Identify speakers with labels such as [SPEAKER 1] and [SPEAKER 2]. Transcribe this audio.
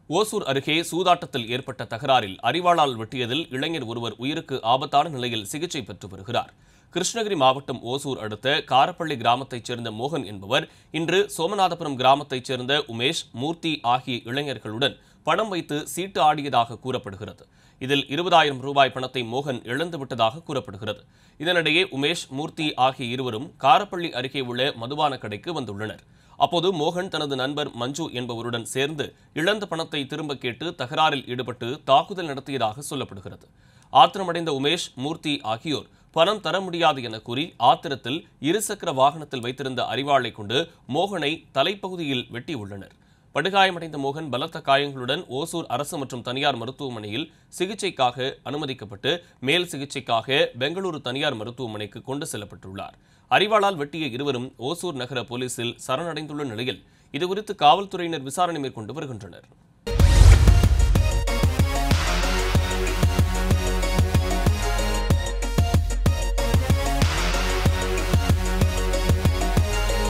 [SPEAKER 1] ஓசூர் அருகே சூதாட்டத்தில் ஏற்பட்ட தகராறில் அரிவாளால் வெட்டியதில் இளைஞர் ஒருவர் உயிருக்கு ஆபத்தான நிலையில் சிகிச்சை பெற்று வருகிறார் கிருஷ்ணகிரி மாவட்டம் ஓசூர் அடுத்த காரப்பள்ளி கிராமத்தைச் சேர்ந்த மோகன் என்பவர் இன்று சோமநாதபுரம் கிராமத்தைச் சேர்ந்த உமேஷ் மூர்த்தி ஆகிய இளைஞர்களுடன் பணம் வைத்து சீட்டு ஆடியதாக கூறப்படுகிறது இதில் இருபதாயிரம் ரூபாய் பணத்தை மோகன் இழந்துவிட்டதாக கூறப்படுகிறது இதனிடையே உமேஷ் மூர்த்தி ஆகிய இருவரும் காரப்பள்ளி அருகே உள்ள மதுபான கடைக்கு வந்துள்ளனர் அப்போது மோகன் தனது நண்பர் மஞ்சு என்பவருடன் சேர்ந்து இழந்த பணத்தை திரும்ப கேட்டு தகராறில் ஈடுபட்டு தாக்குதல் நடத்தியதாக சொல்லப்படுகிறது ஆத்திரமடைந்த உமேஷ் மூர்த்தி ஆகியோர் பணம் தர முடியாது என கூறி ஆத்திரத்தில் இருசக்கர வாகனத்தில் வைத்திருந்த அரிவாளை கொண்டு மோகனை தலைப்பகுதியில் வெட்டியுள்ளனர் படுகாயமடைந்த மோகன் பலத்த காயங்களுடன் ஓசூர் அரசு மற்றும் தனியார் மருத்துவமனையில் சிகிச்சைக்காக அனுமதிக்கப்பட்டு மேல் சிகிச்சைக்காக பெங்களூரு தனியார் மருத்துவமனைக்கு கொண்டு செல்லப்பட்டுள்ளார் அரிவாளால் வெட்டிய இருவரும் ஓசூர் நகர போலீசில் சரணடைந்துள்ள நிலையில் இதுகுறித்து காவல்துறையினர் விசாரணை மேற்கொண்டு வருகின்றனர்